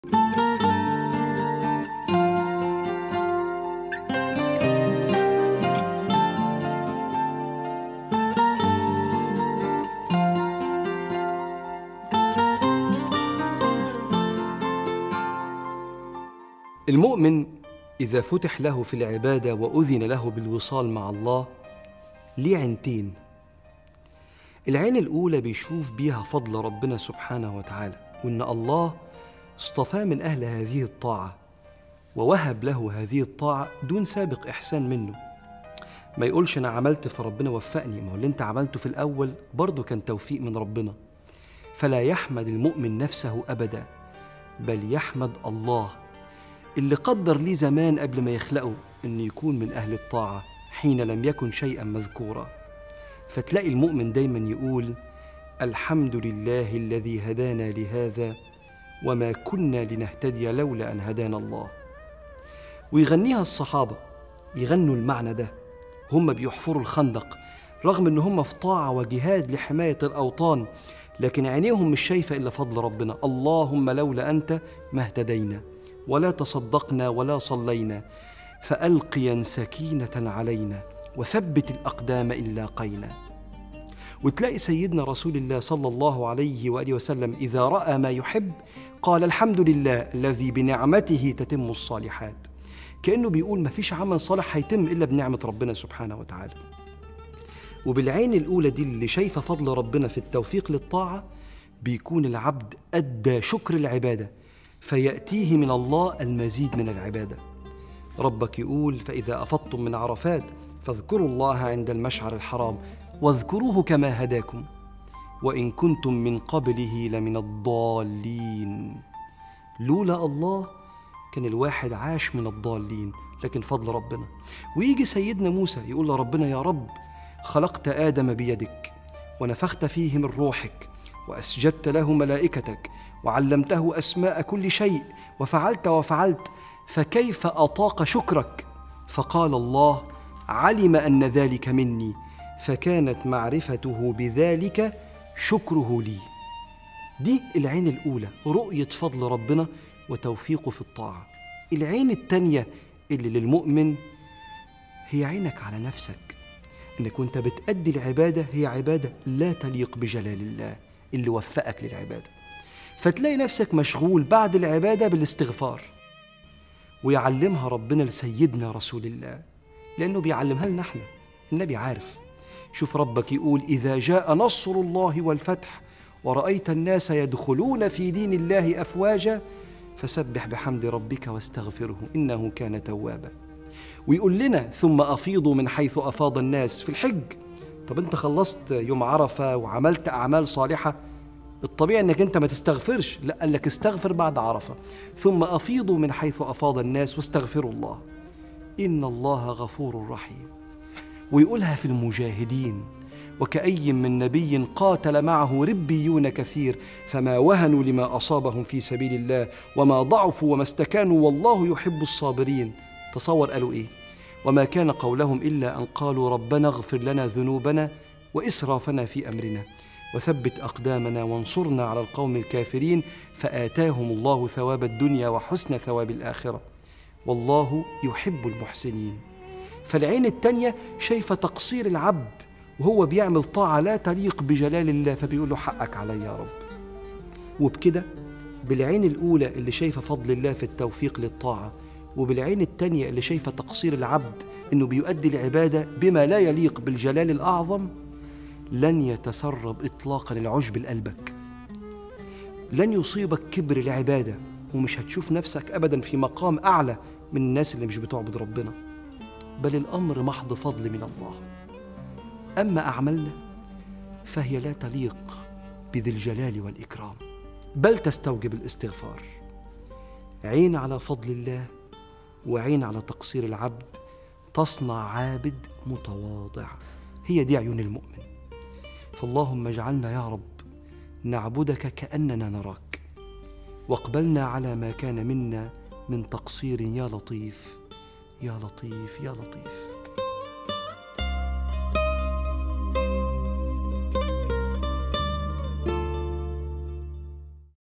المؤمن إذا فتح له في العبادة وأذن له بالوصال مع الله ليه عينتين العين الأولى بيشوف بيها فضل ربنا سبحانه وتعالى وإن الله اصطفاه من أهل هذه الطاعة ووهب له هذه الطاعة دون سابق إحسان منه ما يقولش أنا عملت فربنا وفقني ما هو اللي أنت عملته في الأول برضه كان توفيق من ربنا فلا يحمد المؤمن نفسه أبدا بل يحمد الله اللي قدر ليه زمان قبل ما يخلقه انه يكون من اهل الطاعه حين لم يكن شيئا مذكورا فتلاقي المؤمن دايما يقول الحمد لله الذي هدانا لهذا وما كنا لنهتدي لولا ان هدانا الله ويغنيها الصحابه يغنوا المعنى ده هم بيحفروا الخندق رغم ان هم في طاعه وجهاد لحمايه الاوطان لكن عينيهم مش شايفه الا فضل ربنا اللهم لولا انت ما اهتدينا ولا تصدقنا ولا صلينا فالقيا سكينه علينا وثبت الاقدام ان لاقينا وتلاقي سيدنا رسول الله صلى الله عليه واله وسلم اذا راى ما يحب قال الحمد لله الذي بنعمته تتم الصالحات كانه بيقول ما فيش عمل صالح هيتم الا بنعمه ربنا سبحانه وتعالى وبالعين الاولى دي اللي شايفه فضل ربنا في التوفيق للطاعه بيكون العبد ادى شكر العباده فياتيه من الله المزيد من العباده ربك يقول فاذا افضتم من عرفات فاذكروا الله عند المشعر الحرام واذكروه كما هداكم وان كنتم من قبله لمن الضالين لولا الله كان الواحد عاش من الضالين لكن فضل ربنا ويجي سيدنا موسى يقول لربنا يا رب خلقت ادم بيدك ونفخت فيه من روحك واسجدت له ملائكتك وعلمته اسماء كل شيء وفعلت وفعلت فكيف اطاق شكرك فقال الله علم ان ذلك مني فكانت معرفته بذلك شكره لي دي العين الاولى رؤيه فضل ربنا وتوفيقه في الطاعه العين الثانيه اللي للمؤمن هي عينك على نفسك انك وانت بتأدي العباده هي عباده لا تليق بجلال الله اللي وفقك للعباده فتلاقي نفسك مشغول بعد العباده بالاستغفار ويعلمها ربنا لسيدنا رسول الله لانه بيعلمها لنا احنا النبي عارف شوف ربك يقول اذا جاء نصر الله والفتح ورايت الناس يدخلون في دين الله افواجا فسبح بحمد ربك واستغفره انه كان توابا ويقول لنا ثم افيضوا من حيث افاض الناس في الحج طب انت خلصت يوم عرفه وعملت اعمال صالحه الطبيعي انك انت ما تستغفرش لا قال لك استغفر بعد عرفه ثم افيضوا من حيث افاض الناس واستغفروا الله ان الله غفور رحيم ويقولها في المجاهدين وكأي من نبي قاتل معه ربيون كثير فما وهنوا لما أصابهم في سبيل الله وما ضعفوا وما استكانوا والله يحب الصابرين تصور قالوا إيه وما كان قولهم إلا أن قالوا ربنا اغفر لنا ذنوبنا وإسرافنا في أمرنا وثبت أقدامنا وانصرنا على القوم الكافرين فآتاهم الله ثواب الدنيا وحسن ثواب الآخرة والله يحب المحسنين فالعين التانية شايفة تقصير العبد وهو بيعمل طاعة لا تليق بجلال الله فبيقول له حقك علي يا رب وبكده بالعين الأولى اللي شايفة فضل الله في التوفيق للطاعة وبالعين التانية اللي شايفة تقصير العبد إنه بيؤدي العبادة بما لا يليق بالجلال الأعظم لن يتسرب إطلاقا العجب لقلبك لن يصيبك كبر العبادة ومش هتشوف نفسك أبدا في مقام أعلى من الناس اللي مش بتعبد ربنا بل الأمر محض فضل من الله أما أعمالنا فهي لا تليق بذي الجلال والإكرام بل تستوجب الاستغفار عين على فضل الله وعين على تقصير العبد تصنع عابد متواضع هي دي عيون المؤمن فاللهم اجعلنا يا رب نعبدك كاننا نراك واقبلنا على ما كان منا من تقصير يا لطيف يا لطيف يا لطيف